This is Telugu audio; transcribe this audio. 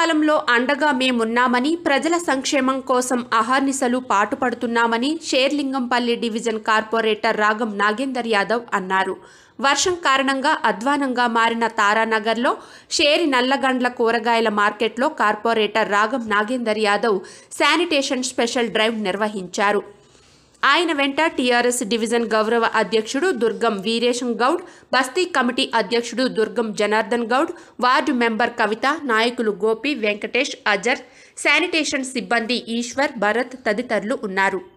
కష్టకాలంలో అండగా మేమున్నామని ప్రజల సంక్షేమం కోసం అహర్నిశలు పాటుపడుతున్నామని షేర్లింగంపల్లి డివిజన్ కార్పొరేటర్ రాగం నాగేందర్ యాదవ్ అన్నారు వర్షం కారణంగా అధ్వానంగా మారిన తారానగర్లో షేరి నల్లగండ్ల కూరగాయల మార్కెట్లో corporator Ragam Nagender Yadav sanitation special drive నిర్వహించారు ఆయన వెంట టీఆర్ఎస్ డివిజన్ గౌరవ అధ్యక్షుడు దుర్గం వీరేశం గౌడ్ బస్తీ కమిటీ అధ్యక్షుడు దుర్గం జనార్దన్ గౌడ్ వార్డు మెంబర్ కవిత నాయకులు గోపి వెంకటేష్ అజర్ శానిటేషన్ సిబ్బంది ఈశ్వర్ భరత్ తదితరులు ఉన్నారు